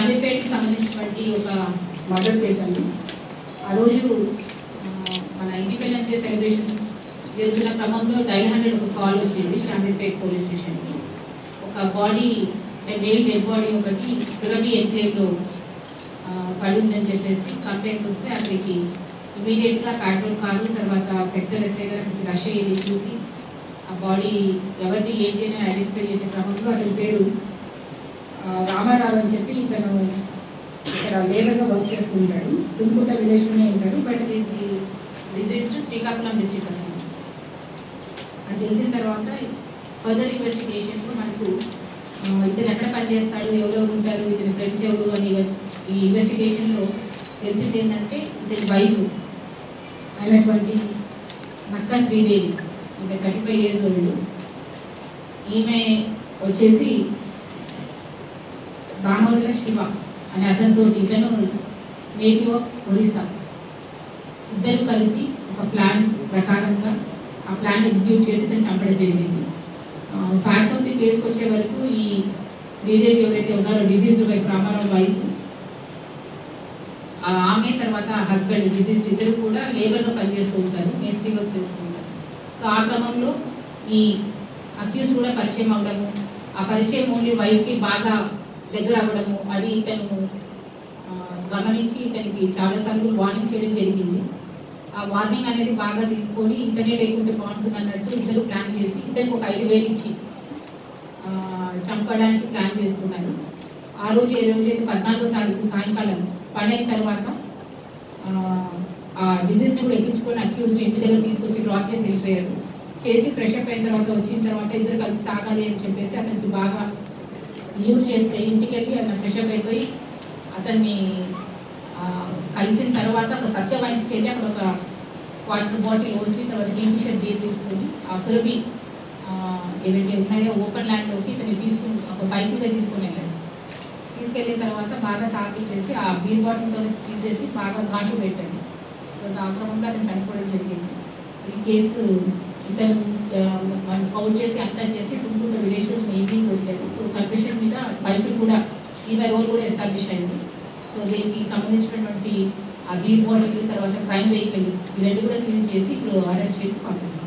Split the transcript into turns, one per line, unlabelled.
శాంతిపేటకి సంబంధించినటువంటి ఒక murder case అండి ఆ రోజు ఆ, మన ఇండిపెండెన్స్ డే సెలబ్రేషన్స్ జరుగుతున్న క్రమంలో డైల్ హండ్రెడ్ ఒక కాల్ వచ్చింది శాంతిపేట పోలీస్ స్టేషన్కి ఒక బాడీ మెయిల్ డెడ్ బాడీ ఒకటి సురభి ఎన్క్లేవ్లో ఆ, పడి ఉందని చెప్పేసి కంప్లైంట్ వస్తే అక్కడికి ఇమీడియట్గా పెట్రోల్ కారు తర్వాత సెక్టర్ ఎస్ఐ గారు అక్కడికి రష్ అయ్యి చూసి ఆ బాడీ ఎవరిది ఏంటి అని ఐడెంటిఫై చేసే క్రమంలో అతని పేరు ఆ, రామారావు అని చెప్పి ఇతను ఇక్కడ లేబర్గా వర్క్ చేస్తుంటాడు తుంకుంట విలేజ్లోనే ఉంటాడు బట్ ఇది రిజైస్ట్ శ్రీకాకుళం డిస్టిక్ అతను అది తెలిసిన తర్వాత ఫర్దర్ ఇన్వెస్టిగేషన్లో మనకు ఆ, ఇతను ఎక్కడ పనిచేస్తాడు ఎవరెవరు ఉంటారు ఇతని ఫ్రెండ్స్ ఎవరు అని ఈ ఇన్వెస్టిగేషన్లో తెలిసింది ఏంటంటే ఇతని వైఫ్ అయినటువంటి నక్కా శ్రీదేవి ఈమె థర్టీ ఫైవ్ ఇయర్స్ ఓల్డ్ ఈమె వచ్చేసి దామోదర శివ అనే అతనితో ఇతను నేటివ్ ఆఫ్ ఒరిస్సా ఇద్దరు కలిసి ఒక ప్లాన్ ప్రకారంగా ఆ ప్లాన్ ఎగ్జిక్యూట్ చేసి ఇతను చంపడం జరిగింది ఫ్యాక్ట్స్ ఆఫ్ ది కేసుకి వచ్చే వరకు ఈ శ్రీదేవి ఎవరైతే ఉన్నారో డిసీజ్ వైఫ్ రామారావు వైఫ్ ఆ ఆమె తర్వాత హస్బెండ్ డిసీజ్ ఇద్దరు కూడా లేబర్గా పనిచేస్తూ ఉంటారు మేస్త్రీ వర్క్ చేస్తూ ఉంటారు సో ఆ క్రమంలో ఈ అక్యూజ్ కూడా పరిచయం అవ్వడము ఆ పరిచయం ఓన్లీ వైఫ్కి బాగా దగ్గర అవ్వడము అది ఇతను ఆ, గమనించి ఇతనికి చాలాసార్లు వార్నింగ్ చేయడం జరిగింది ఆ వార్నింగ్ అనేది బాగా తీసుకొని ఇతనే లేకుంటే బాగుంటుంది అన్నట్టు ఇద్దరు ప్లాన్ చేసి ఇతనికి ఒక ఐదు వేలు ఇచ్చి ఆ, చంపడానికి ప్లాన్ చేసుకున్నారు ఆ రోజు ఏ రోజు అయితే పద్నాలుగో తారీఖు సాయంకాలం పని అయిన తర్వాత ఆ, ఆ డిజీజ్ని కూడా ఎక్కించుకొని అక్యూజ్ని ఇంటి దగ్గర తీసుకొచ్చి డ్రాప్ చేసి వెళ్ళిపోయాడు చేసి ఫ్రెష్ అప్ అయిన తర్వాత వచ్చిన తర్వాత ఇద్దరు కలిసి తాగాలి అని చెప్పేసి అతనికి బాగా యూజ్ చేస్తే ఇంటికి వెళ్ళి అతను ఫ్రెష్ అప్ అయిపోయి అతన్ని ఆ, కలిసిన తర్వాత ఒక సత్య వైన్స్కి వెళ్ళి అక్కడ ఒక వాటర్ బాటిల్ ఓసి తర్వాత కింగ్ఫిషర్ బీర్ తీసుకొని ఆ సురభి ఆ, ఏదైతే ఉన్నాయో ఓపెన్ ల్యాండ్లోకి ఇతన్ని తీసుకుని ఒక బైక్ మీద తీసుకొని వెళ్ళారు తీసుకెళ్ళిన తర్వాత బాగా తాపించేసి ఆ బీర్ బాటిల్తో తీసేసి బాగా ఘాటు పెట్టండి సో దాని క్రమంలో అతను చనిపోవడం జరిగింది ఈ కేసు ఇతను ఆ, మనం స్కౌట్ చేసి అంతా చేసి తుంగుట విలేజ్లో ఈవినింగ్ వచ్చారు సో కన్ఫ్యూషన్ మీద బైక్ కూడా ఈమె రోల్ కూడా ఎస్టాబ్లిష్ అయింది సో దీనికి సంబంధించినటువంటి ఆ బీర్ బాటిల్ తర్వాత క్రైమ్ వెహికల్ ఈ రెండు కూడా సీజ్ చేసి ఇప్పుడు అరెస్ట్ చేసి పంపిస్తాం